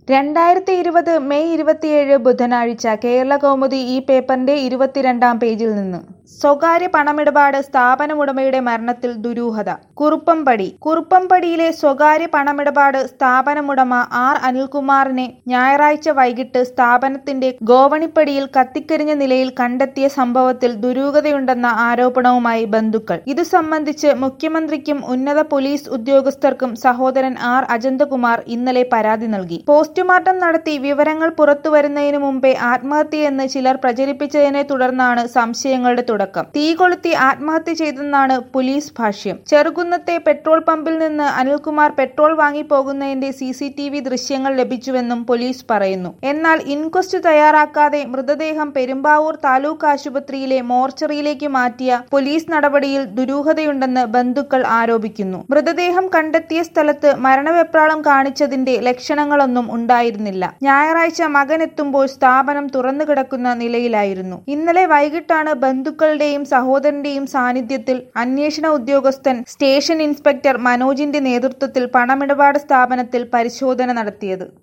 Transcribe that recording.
രണ്ടായിരത്തി ഇരുപത് മെയ് ഇരുപത്തിയേഴ് ബുധനാഴ്ച കേരള കൗമുദി ഈ പേപ്പറിന്റെ ഇരുപത്തിരണ്ടാം പേജിൽ നിന്ന് സ്വകാര്യ പണമിടപാട് സ്ഥാപനമുടമയുടെ മരണത്തിൽ ദുരൂഹത കുറുപ്പംപടി കുറുപ്പംപടിയിലെ സ്വകാര്യ പണമിടപാട് സ്ഥാപനമുടമ ആർ അനിൽകുമാറിനെ ഞായറാഴ്ച വൈകിട്ട് സ്ഥാപനത്തിന്റെ ഗോവണിപ്പടിയിൽ കത്തിക്കരിഞ്ഞ നിലയിൽ കണ്ടെത്തിയ സംഭവത്തിൽ ദുരൂഹതയുണ്ടെന്ന ആരോപണവുമായി ബന്ധുക്കൾ ഇതു സംബന്ധിച്ച് മുഖ്യമന്ത്രിക്കും ഉന്നത പോലീസ് ഉദ്യോഗസ്ഥർക്കും സഹോദരൻ ആർ അജന്തകുമാർ ഇന്നലെ പരാതി നൽകി പോസ്റ്റ്മോർട്ടം നടത്തി വിവരങ്ങൾ പുറത്തുവരുന്നതിനു മുമ്പേ ആത്മഹത്യയെന്ന് ചിലർ പ്രചരിപ്പിച്ചതിനെ തുടർന്നാണ് സംശയങ്ങളുടെ തുടക്കം തീ കൊളുത്തി ആത്മഹത്യ ചെയ്തെന്നാണ് പോലീസ് ഭാഷ്യം ചെറുകുന്നത്തെ പെട്രോൾ പമ്പിൽ നിന്ന് അനിൽകുമാർ പെട്രോൾ വാങ്ങിപ്പോകുന്നതിന്റെ സി സി ടി വി ദൃശ്യങ്ങൾ ലഭിച്ചുവെന്നും പോലീസ് പറയുന്നു എന്നാൽ ഇൻക്വസ്റ്റ് തയ്യാറാക്കാതെ മൃതദേഹം പെരുമ്പാവൂർ താലൂക്ക് ആശുപത്രിയിലെ മോർച്ചറിയിലേക്ക് മാറ്റിയ പോലീസ് നടപടിയിൽ ദുരൂഹതയുണ്ടെന്ന് ബന്ധുക്കൾ ആരോപിക്കുന്നു മൃതദേഹം കണ്ടെത്തിയ സ്ഥലത്ത് മരണവെപ്രാളം കാണിച്ചതിന്റെ ലക്ഷണങ്ങളൊന്നും ഉണ്ടായിരുന്നില്ല ഞായറാഴ്ച മകൻ എത്തുമ്പോൾ സ്ഥാപനം തുറന്നു കിടക്കുന്ന നിലയിലായിരുന്നു ഇന്നലെ വൈകിട്ടാണ് ബന്ധുക്കളുടെയും സഹോദരന്റെയും സാന്നിധ്യത്തിൽ അന്വേഷണ ഉദ്യോഗസ്ഥൻ സ്റ്റേഷൻ ഇൻസ്പെക്ടർ മനോജിന്റെ നേതൃത്വത്തിൽ പണമിടപാട് സ്ഥാപനത്തിൽ പരിശോധന നടത്തിയത്